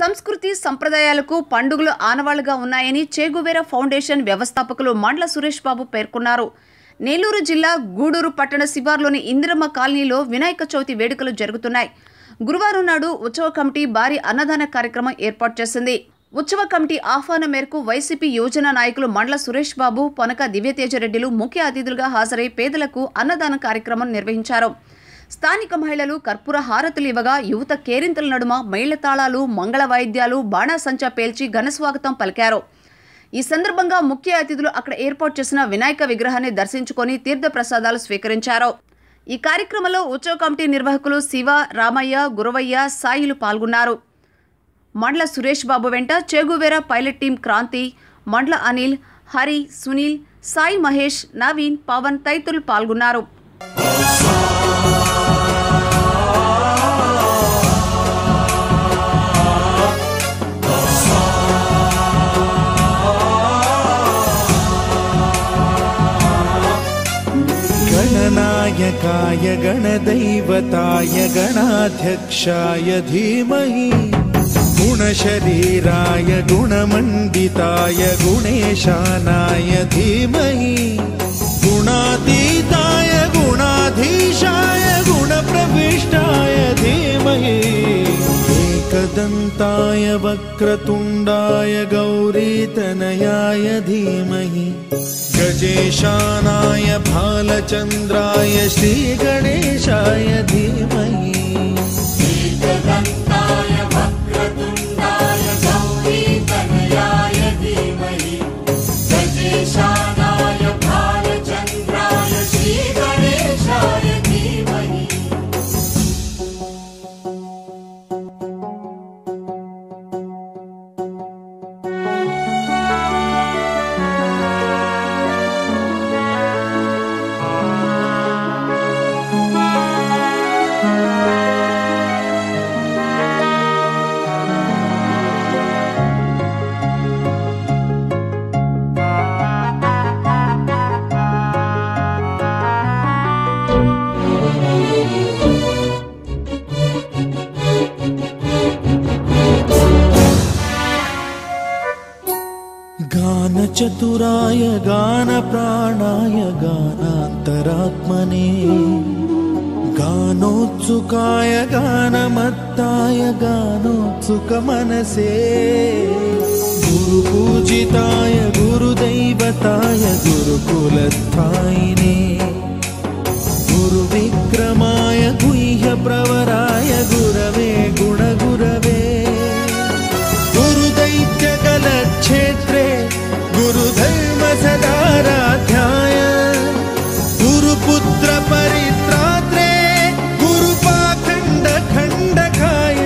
సంస్కృతి సంప్రదాయాలకు పండుగలు ఆనవాళ్లుగా ఉన్నాయని చేగువేర ఫౌండేషన్ వ్యవస్థాపకులు మండ్ల సురేష్ బాబు పేర్కొన్నారు నేలూరు జిల్లా గూడూరు పట్టణ శివార్లోని ఇందిరమ్మ కాలనీలో వినాయక చవితి వేడుకలు జరుగుతున్నాయి గురువారం నాడు ఉత్సవ కమిటీ భారీ అన్నదాన కార్యక్రమం ఏర్పాటు చేసింది ఉత్సవ కమిటీ ఆహ్వానం మేరకు వైసీపీ యోజన నాయకులు మండ్ల సురేష్ బాబు పొనక దివ్యతేజరెడ్డిలు ముఖ్య అతిథులుగా హాజరై పేదలకు అన్నదాన కార్యక్రమం నిర్వహించారు స్థానిక మహిళలు కర్పూర హారతులు ఇవ్వగా యువత కేరింతల నడుమ మేళ్ల తాళాలు మంగళ వాయిద్యాలు బాణాసంచా పేల్చి ఘనస్వాగతం పలికారు ఈ సందర్భంగా ముఖ్య అతిథులు అక్కడ ఏర్పాటు చేసిన వినాయక విగ్రహాన్ని దర్శించుకొని తీర్థ ప్రసాదాలు స్వీకరించారు ఈ కార్యక్రమంలో ఉత్సవ కమిటీ నిర్వాహకులు శివ రామయ్య గురవయ్య సాయిలు పాల్గొన్నారు మండ్ల సురేష్ బాబు వెంట Che Guevara pilot team Kranthi Mandla Anil Hari Sunil Sai Mahesh Naveen Pavan తదితరులు పాల్గొన్నారు गणनायकाय गणदैवताय गणाध्यक्षाय धीमहि गुणशरीराय गुणमण्डिताय गुणेशानाय धीमहि गुणातीताय गुणाधीशाय गुणप्रविष्टाय धीमहि एकदन्ताय वक्रतुण्डाय गौरीतनयाय धीमहि गजेशानाय भालचन्द्राय श्रीगणेशाय धीमहि एकदन्ताय वक्रतुण्डाय गौरीतनयाय धीमहि गजेशानाय भालचन्द्राय श्रीगणेशाय धीमहि गानचतुराय गानप्राणाय गानान्तरात्मने गानोत्सुकाय गानमत्ताय गानोत्सुकमनसे गुरुपूजिताय गुरुदैवताय गुरुकुलस्थायिने गुरुविक्रमाय गुह्यप्रवराय गुरवे गुणगुरवे गुरुदैत्यकलक्षेत्रे गुरुधर्म सदाराध्याय गुरुपुत्रपरित्रात्रे गुरुपाखण्ड खण्डकाय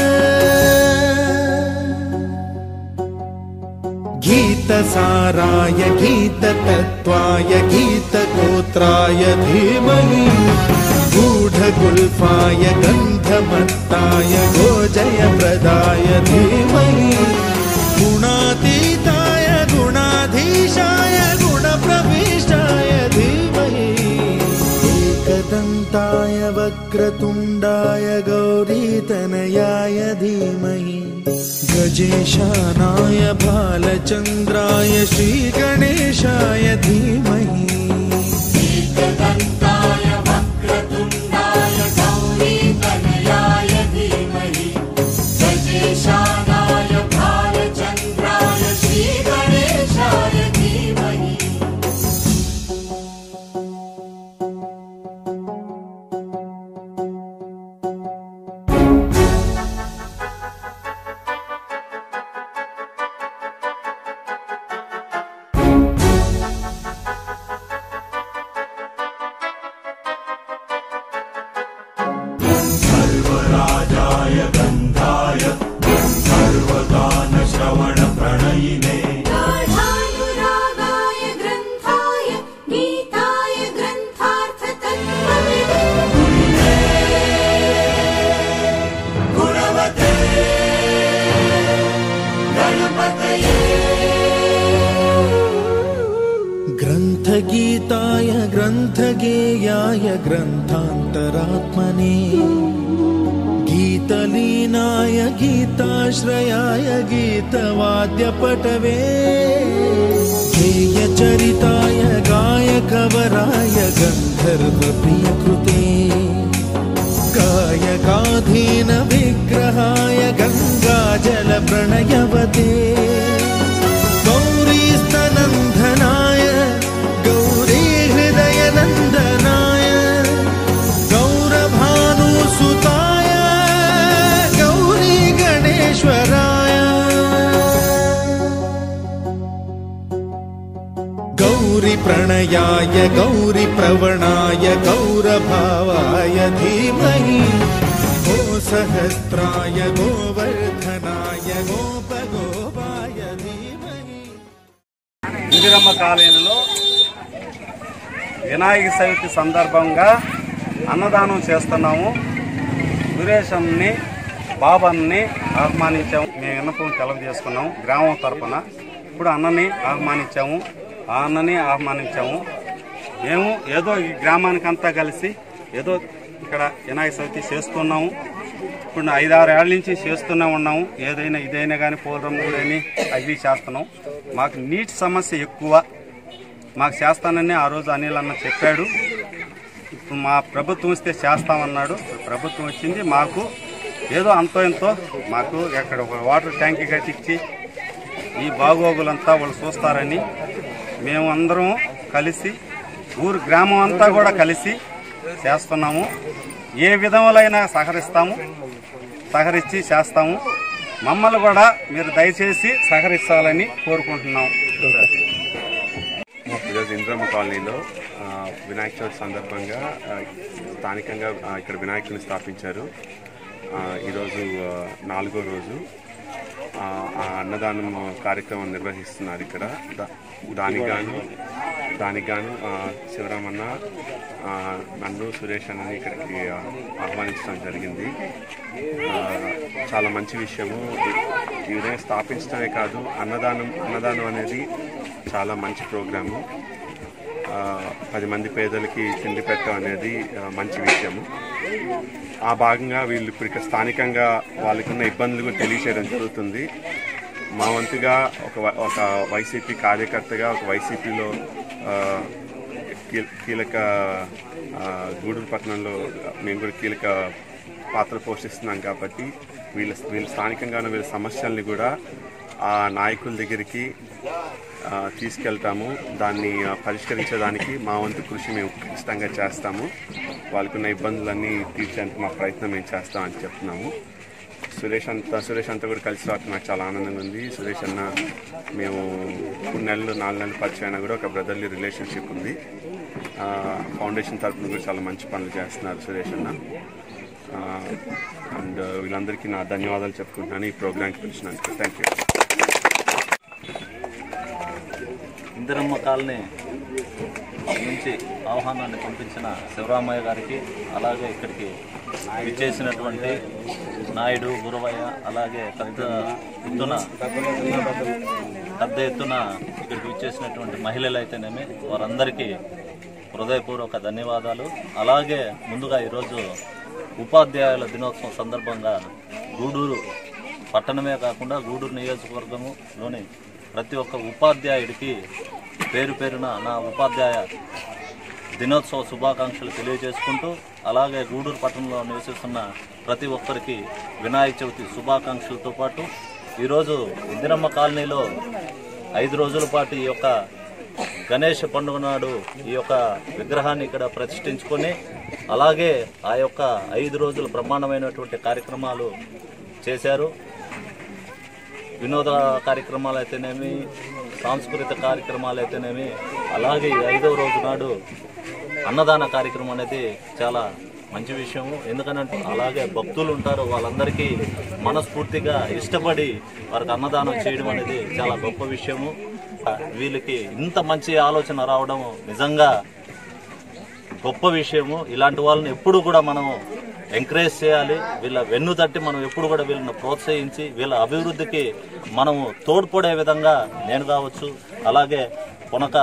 गीतसाराय गीततत्त्वाय गीतगोत्राय धीमहि गूढगुल्फाय गन्धमत्ताय गोजयप्रदाय धीमहि गुणातीताय गुणाधीशाय गुणप्रविष्टाय धीमहि एकदन्ताय वक्रतुण्डाय गौरीतनयाय धीमहि गजेशानाय भालचन्द्राय श्रीगणेशाय धीमहि एकदन्ताय वक्रतुण्डाय गौरीतनयाय धीमहि गजेशानाय भालचन्द्राय श्रीगणेशाय धीमहि गाढानुरागाय ग्रन्थाय गीताय ग्रन्थार्थतत्त्वविदे गुणवते गणपतये ग्रन्थगीताय ग्रन्थगेयाय ग्रन्थान्तरात्मने गीतलीनाय गीताश्रयाय गीतवाद्यपटवे गेयचरिताय गायकवराय गन्धर्वप्रियकृते गायकाधीन विग्रहाय गङ्गाजलप्रणयवते गौरीस्तनन्दनाय गौरीहृदयनन्दनाय गौरभानुसुताय गौरी गणेश्वराय गौरीप्रणयाय गौरीप्रवणाय गौरभावाय धीमहि गो सहस्राय गोवर्धनाय गोपगोपाय धीमहि ఇందిరమ్మ కాలనీలో వినాయక చవితి సందర్భంగా అన్నదానం చేస్తున్నాము సురేషన్ని బాబాన్ని ఆహ్వానించాము మేము విన్నపం కలవ చేసుకున్నాము గ్రామం తరపున ఇప్పుడు అన్నని ఆహ్వానించాము ఆ అన్నని ఆహ్వానించాము మేము ఏదో ఈ గ్రామానికంతా కలిసి ఏదో ఇక్కడ వినాయక చవితి చేస్తున్నాము ఇప్పుడు ఐదారు ఏళ్ళ నుంచి చేస్తూనే ఉన్నాము ఏదైనా ఇదైనా కానీ పూలరంగులని అవి చేస్తున్నాం మాకు నీటి సమస్య ఎక్కువ మాకు చేస్తానని ఆ రోజు అనిల్ అన్న చెప్పాడు ఇప్పుడు మా ప్రభుత్వం వస్తే చేస్తామన్నాడు ఇప్పుడు ప్రభుత్వం వచ్చింది మాకు ఏదో అంతో ఎంతో మాకు ఎక్కడ ఒక వాటర్ ట్యాంక్ కట్టించి ఈ బాగోగులంతా వాళ్ళు చూస్తారని మేము అందరం కలిసి ఊరు గ్రామం అంతా కూడా కలిసి చేస్తున్నాము ఏ విధములైనా సహకరిస్తాము సహకరించి చేస్తాము మమ్మల్ని కూడా మీరు దయచేసి సహకరించాలని కోరుకుంటున్నాం ఈరోజు ఇంద్రమ్మ కాలనీలో ఆ, వినాయక చవితి సందర్భంగా ఆ, స్థానికంగా ఆ, ఇక్కడ వినాయకుని స్థాపించారు ఆ, ఈరోజు ఆ, నాలుగో రోజు ఆ, ఆ అన్నదానం కార్యక్రమం నిర్వహిస్తున్నారు ఇక్కడ దా- దానికి గాను దానికి గాను ఆ, శివరామన్న ఆ, నన్ను సురేష్ అన్నని ఇక్కడికి ఆ, ఆహ్వానించడం జరిగింది ఆ, చాలా మంచి విషయము ఈ ఉదయం స్థాపించడమే కాదు అన్నదానం అన్నదానం అనేది చాలా మంచి ప్రోగ్రాము ఆ, పది మంది పేదలకి తిండి పెట్టడం అనేది ఆ, మంచి విషయము ఆ భాగంగా వీళ్ళు ఇప్పుడు ఇక్కడ స్థానికంగా వాళ్ళకున్న ఇబ్బందులు కూడా తెలియచేయడం జరుగుతుంది మా వంతుగా ఒక వ- ఒక వైసీపీ కార్యకర్తగా ఒక వైసీపీలో కీలక ఆ, గూడూరు పట్టణంలో మేము కూడా కీలక పాత్ర పోషిస్తున్నాం కాబట్టి వీళ్ళ వీళ్ళ స్థానికంగా ఉన్న వీళ్ళ సమస్యల్ని కూడా ఆ నాయకుల దగ్గరికి ఆ, తీసుకెళ్తాము దాన్ని ఆ, పరిష్కరించడానికి మా వంతు కృషి మేము ఖచ్చితంగా చేస్తాము వాళ్ళకున్న ఇబ్బందులన్నీ తీర్చేందుకు మా ప్రయత్నం మేము చేస్తామని చెప్తున్నాము సురేష్ అంతా సురేష్ అంతా కూడా కలిసి రావడం నాకు చాలా ఆనందంగా ఉంది సురేష్ అన్న మేము మూడు నెలలు నాలుగు నెలలు పరిచయం అయినా కూడా ఒక బ్రదర్లీ రిలేషన్షిప్ ఉంది ఆ, ఫౌండేషన్ తరఫున కూడా చాలా మంచి పనులు చేస్తున్నారు సురేష్ అన్న ఆ, అండ్ వీళ్ళందరికీ నా ధన్యవాదాలు చెప్పుకుంటున్నాను ఈ ప్రోగ్రామ్కి పిలిచినందుకు థ్యాంక్ యూ ఇందిరమ్మ కాలనీ నుంచి ఆహ్వానాన్ని పంపించిన శివరామయ్య గారికి అలాగే ఇక్కడికి విచ్చేసినటువంటి నాయుడు గురవయ్య అలాగే పెద్ద ఎత్తున పెద్ద ఎత్తున ఇక్కడికి విచ్చేసినటువంటి మహిళలు అయితేనేమి వారందరికీ హృదయపూర్వక ధన్యవాదాలు అలాగే ముందుగా ఈరోజు ఉపాధ్యాయుల దినోత్సవం సందర్భంగా గూడూరు పట్టణమే కాకుండా గూడూరు నియోజకవర్గములోని ప్రతి ఒక్క ఉపాధ్యాయుడికి పేరు పేరున నా ఉపాధ్యాయ దినోత్సవ శుభాకాంక్షలు తెలియజేసుకుంటూ అలాగే గూడూరు పట్టణంలో నివసిస్తున్న ప్రతి ఒక్కరికి వినాయక చవితి శుభాకాంక్షలతో పాటు ఈరోజు ఇందిరమ్మ కాలనీలో ఐదు రోజుల పాటు ఈ యొక్క గణేష్ పండుగ నాడు ఈ యొక్క విగ్రహాన్ని ఇక్కడ ప్రతిష్ఠించుకొని అలాగే ఆ యొక్క ఐదు రోజులు బ్రహ్మాండమైనటువంటి కార్యక్రమాలు చేశారు వినోద కార్యక్రమాలు అయితేనేమి సాంస్కృతిక కార్యక్రమాలు అయితేనేమి అలాగే ఈ ఐదవ రోజు నాడు అన్నదాన కార్యక్రమం అనేది చాలా మంచి విషయము ఎందుకనంటే అలాగే భక్తులు ఉంటారు వాళ్ళందరికీ మనస్ఫూర్తిగా ఇష్టపడి వారికి అన్నదానం చేయడం అనేది చాలా గొప్ప విషయము వీళ్ళకి ఇంత మంచి ఆలోచన రావడం నిజంగా గొప్ప విషయము ఇలాంటి వాళ్ళని ఎప్పుడు కూడా మనం ఎంకరేజ్ చేయాలి వీళ్ళ వెన్ను తట్టి మనం ఎప్పుడు కూడా వీళ్ళని ప్రోత్సహించి వీళ్ళ అభివృద్ధికి మనము తోడ్పడే విధంగా నేను కావచ్చు అలాగే కొనక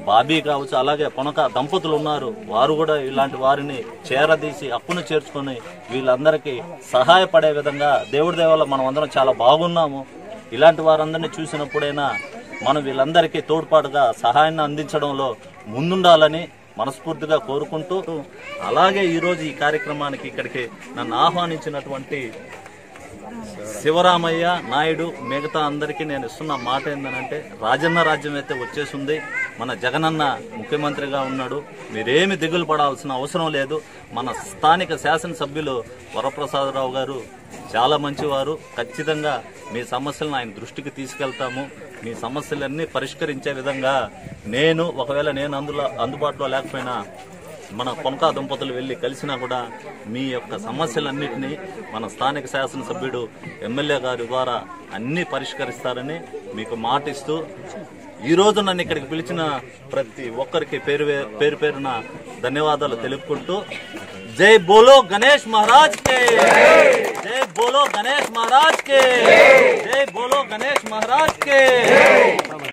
బాబీ కావచ్చు అలాగే పొనక దంపతులు ఉన్నారు వారు కూడా ఇలాంటి వారిని చేరదీసి అప్పును చేర్చుకొని వీళ్ళందరికీ సహాయపడే విధంగా దేవుడి దేవాల మనం అందరం చాలా బాగున్నాము ఇలాంటి వారందరినీ చూసినప్పుడైనా మనం వీళ్ళందరికీ తోడ్పాటుగా సహాయాన్ని అందించడంలో ముందుండాలని మనస్ఫూర్తిగా కోరుకుంటూ అలాగే ఈరోజు ఈ కార్యక్రమానికి ఇక్కడికి నన్ను ఆహ్వానించినటువంటి శివరామయ్య నాయుడు మిగతా అందరికీ నేను ఇస్తున్న మాట ఏంటంటే రాజన్న రాజ్యం అయితే వచ్చేసింది మన జగనన్న ముఖ్యమంత్రిగా ఉన్నాడు మీరేమి దిగులు పడాల్సిన అవసరం లేదు మన స్థానిక శాసనసభ్యులు వరప్రసాదరావు గారు చాలా మంచివారు ఖచ్చితంగా మీ సమస్యలను ఆయన దృష్టికి తీసుకెళ్తాము మీ సమస్యలన్నీ పరిష్కరించే విధంగా నేను ఒకవేళ నేను అందులో అందుబాటులో లేకపోయినా మన కొనకా దంపతులు వెళ్ళి కలిసినా కూడా మీ యొక్క సమస్యలన్నింటినీ మన స్థానిక శాసనసభ్యుడు ఎమ్మెల్యే గారి ద్వారా అన్ని పరిష్కరిస్తారని మీకు మాటిస్తూ ఈ రోజు నన్ను ఇక్కడికి పిలిచిన ప్రతి ఒక్కరికి పేరు వే- పేరు పేరున ధన్యవాదాలు తెలుపుకుంటూ జై బోలో గణేష్ మహారాజ్ కే జై బోలో గణేష్ మహారాజ్ కే జై బోలో గణేష్ మహారాజ్ కే